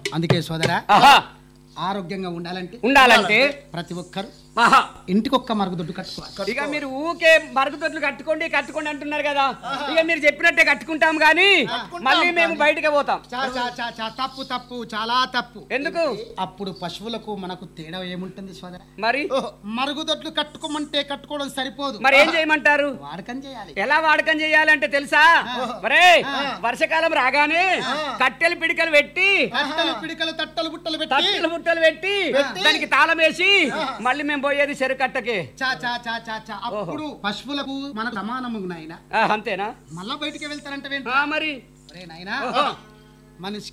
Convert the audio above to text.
అందుకే సోదరా ఆహా ఆరోగ్యంగా ఉండాలంటే ఉండాలంటే ప్రతి ఒక్కరు ఆహా ఇంటికొక్క మరుగుదొడ్డు కట్టుకోవాలి ఇక మీరు ఊకే మరుగుదొడ్లు కట్టుకోండి కట్టుకోండి అంటున్నారు కదా ఇక మీరు చెప్పినట్టే కట్టుకుంటాం గాని మళ్ళీ మేము బయటకే పోతాం చా, చా, చా, చా, తప్పు తప్పు చాలా తప్పు ఎందుకు అప్పుడు పశువులకు మనకు తేడా ఏముంటుంది సోదర మరి మరుగుదొడ్లు కట్టుకోమంటే కట్టుకోవడం సరిపోదు మరి ఏం చేయమంటారు వాడకం చేయాలి ఎలా వాడకం చేయాలంటే తెలుసా మరే వర్షాకాలం రాగానే కట్టెలు పిడికలు పెట్టి కట్టెలు పిడికలు తట్టలు బుట్టలు పెట్టి తట్టలు ముట్టలు పెట్టి దానికి తాళం వేసి మళ్ళీ మేము పోయేది చెరుకట్టకి చా చా చా చా చా అప్పుడు పశువులకు మనకు సమానము నాయన ఆ, అంతేనా మళ్ళా బయటికి వెళ్తారంటే ఆ, మరి నాయనా మనిషి